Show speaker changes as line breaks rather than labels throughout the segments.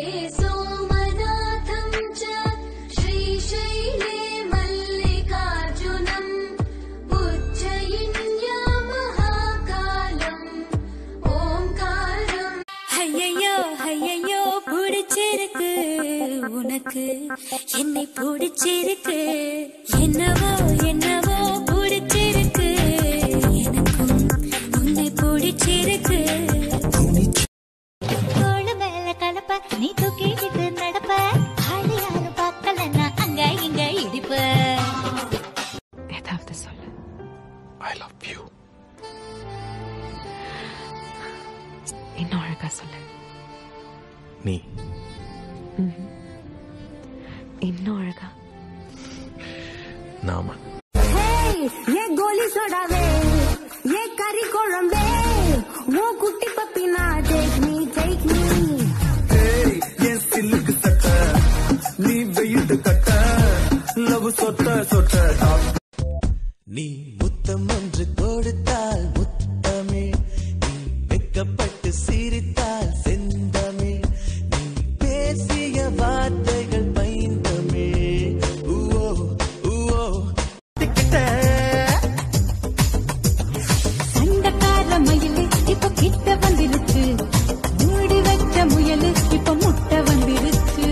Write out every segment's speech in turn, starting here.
सोमनाथं च श्रीशैले मल्लिकार्जुनम् उज्जयिन्या महाकालम् ओङ्कारम्
ஐயையோ ஐயையோ பிடிச்சிருக்கு உனக்கு என்னை பிடிச்சிருக்கு என்னவோ என்னவோ பிடிச்சிருக்கு எனக்கும் உன்னை பிடிச்சிருக்கு தோளு மேல கலப்ப நீ தூக்கிட்டு நடப்ப ஆளு யாரும் பார்க்கலன்னா அங்க இங்க இடிப்ப
ஏதாவது சொல்லு
ஐ லவ் யூ
இன்னும் அழகா சொல்லு
நீ
இன்னும் அழகா
நாம
ஏ கோலி சோடாவே ஏ கறி குழம்பே ஓ குட்டி பப்பினா டேக் மீ டேக் மீ
என் சில்லுக்கு சட்ட நீ வெயிட்டு கட்ட லவ் சொட்ட சொட்ட நீ முத்தம் ஒன்று கொடுத்தால் முத்தமே நீ வெக்கப்பட்டு சிரித்தால் செந்தமே நீ பேசிய வார்த்தைகள் பைந்தமே ஊவோ ஊவோ
சண்டக்கார மயிலு இப்ப கிட்ட வந்துருச்சு மூடி வச்ச முயலு இப்ப முட்டை வந்துருச்சு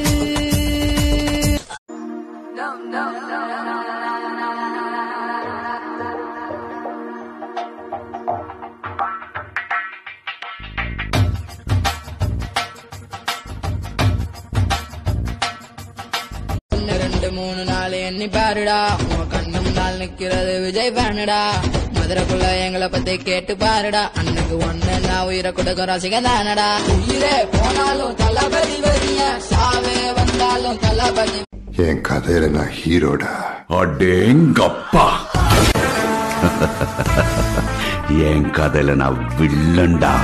ஒன்னு ரெண்டு மூணு நாலு எண்ணி பாருடா உன் கண்ணு முன்னால் நிக்கிறது விஜய் ஃபேனுடா மதுரைக்குள்ள எங்களை பத்தி கேட்டு பாருடா அன்னைக்கு ஒண்ணு நான் உயிரை கொடுக்க ரசிகன் தானடா உயிரே போனாலும் தளபதி வரிய சாவே வந்தாலும் தளபதி
என் கதையில நான் ஹீரோடா
அடேங்கப்பா என் கதையில நான் வில்லன்டா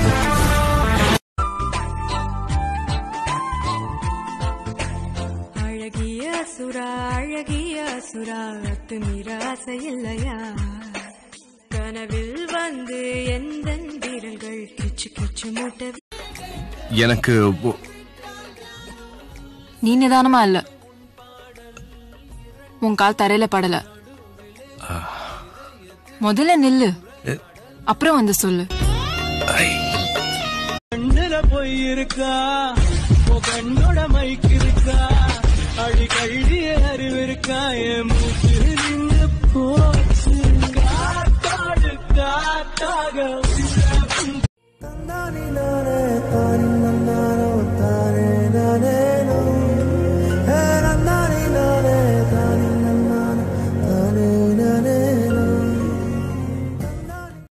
அழகிய சுரா அழகிய சுரா அத்து நிராசை இல்லையா கனவில் வந்து எந்த வீரர்கள் கிச்சு கிச்சு மூட்டை
எனக்கு ஒ-
நீ நிதானமா இல்ல உன் கால் தரையில படல முதல்ல நில்லு அப்புறம் வந்து சொல்லு
கண்ணுல போய் இருக்கா உன் கண்ணோட மைக்கு இருக்கா அடி கழுதிய அறிவு இருக்கா என் மூச்சு